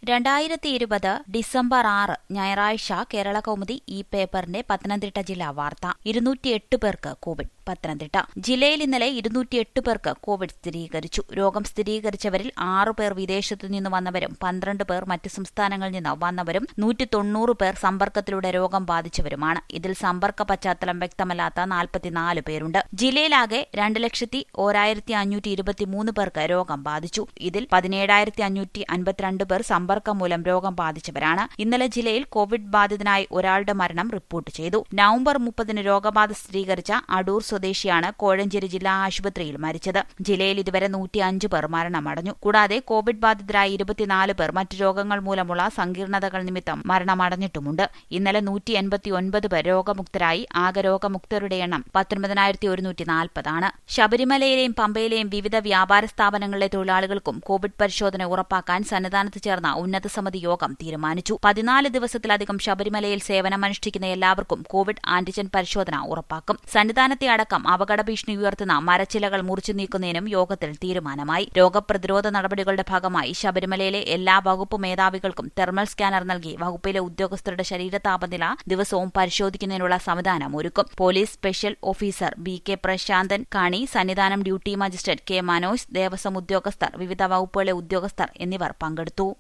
രണ്ടായിരത്തി ഇരുപത് ഡിസംബർ ആറ് ഞായറാഴ്ച കേരള കൗമുദി ഈ പേപ്പറിന്റെ പത്തനംതിട്ട ജില്ലാ വാർത്ത ഇരുന്നൂറ്റിയെട്ട് പേർക്ക് കോവിഡ് പത്തനംതിട്ട ജില്ലയിൽ ഇന്നലെ ഇരുന്നൂറ്റിയെട്ട് പേർക്ക് കോവിഡ് സ്ഥിരീകരിച്ചു രോഗം സ്ഥിരീകരിച്ചവരിൽ ആറു പേർ വിദേശത്തു നിന്ന് വന്നവരും പന്ത്രണ്ട് പേർ മറ്റ് സംസ്ഥാനങ്ങളിൽ നിന്ന് വന്നവരും നൂറ്റി തൊണ്ണൂറ് പേർ സമ്പർക്കത്തിലൂടെ രോഗം ബാധിച്ചവരുമാണ് ഇതിൽ സമ്പർക്ക പശ്ചാത്തലം വ്യക്തമല്ലാത്ത നാൽപ്പത്തിനാല് പേരുണ്ട് ജില്ലയിലാകെ രണ്ട് ലക്ഷത്തി ഓരായിരത്തി അഞ്ഞൂറ്റി ഇരുപത്തിമൂന്ന് പേർക്ക് രോഗം ബാധിച്ചു ഇതിൽ പതിനേഴായിരത്തി അഞ്ഞൂറ്റി അൻപത്തിരണ്ട് പേർ സമ്പർക്കം മൂലം രോഗം ബാധിച്ചവരാണ് ഇന്നലെ ജില്ലയിൽ കോവിഡ് ബാധിതനായി ഒരാളുടെ മരണം റിപ്പോർട്ട് ചെയ്തു നവംബർ മുപ്പതിന് രോഗബാധ സ്ഥിരീകരിച്ച അടൂർ സ്വദേശിയാണ് കോഴഞ്ചേരി ജില്ലാ ആശുപത്രിയിൽ മരിച്ചത് ജില്ലയിൽ ഇതുവരെ നൂറ്റിയഞ്ച് പേർ മരണമടഞ്ഞു കൂടാതെ കോവിഡ് ബാധിതരായ ഇരുപത്തിനാല് പേർ മറ്റു രോഗങ്ങൾ മൂലമുള്ള സങ്കീർണതകൾ നിമിത്തം മരണമടഞ്ഞിട്ടുമുണ്ട് ഇന്നലെ നൂറ്റി എൺപത്തിയൊൻപത് പേർ രോഗമുക്തരായി ആകെ രോഗമുക്തരുടെ എണ്ണം പത്തൊൻപതിനായിരത്തി ഒരുന്നൂറ്റി നാൽപ്പതാണ് ശബരിമലയിലെയും പമ്പയിലെയും വിവിധ വ്യാപാര സ്ഥാപനങ്ങളിലെ തൊഴിലാളികൾക്കും കോവിഡ് പരിശോധന ഉറപ്പാക്കാൻ സന്നിധാനത്ത് ചേർന്ന ഉന്നത സമിതി യോഗം തീരുമാനിച്ചു പതിനാല് ദിവസത്തിലധികം ശബരിമലയിൽ സേവനമനുഷ്ഠിക്കുന്ന എല്ലാവർക്കും കോവിഡ് ആന്റിജൻ പരിശോധന ഉറപ്പാക്കും സന്നിധാനത്തെ അടക്കം അപകട ഭീഷണി ഉയർത്തുന്ന മരച്ചിലകൾ മുറിച്ചു നീക്കുന്നതിനും യോഗത്തിൽ തീരുമാനമായി രോഗപ്രതിരോധ നടപടികളുടെ ഭാഗമായി ശബരിമലയിലെ എല്ലാ വകുപ്പ് മേധാവികൾക്കും തെർമൽ സ്കാനർ നൽകി വകുപ്പിലെ ഉദ്യോഗസ്ഥരുടെ ശരീരതാപനില ദിവസവും പരിശോധിക്കുന്നതിനുള്ള സംവിധാനം ഒരുക്കും police special officer B K Prashanthan കാണി Sannidhanam duty magistrate K Manoj Devaswom ഉദ്യോഗസ്ഥർ വിവിധ വകുപ്പുകളിലെ ഉദ്യോഗസ്ഥർ എന്നിവർ പങ്കെടുത്തു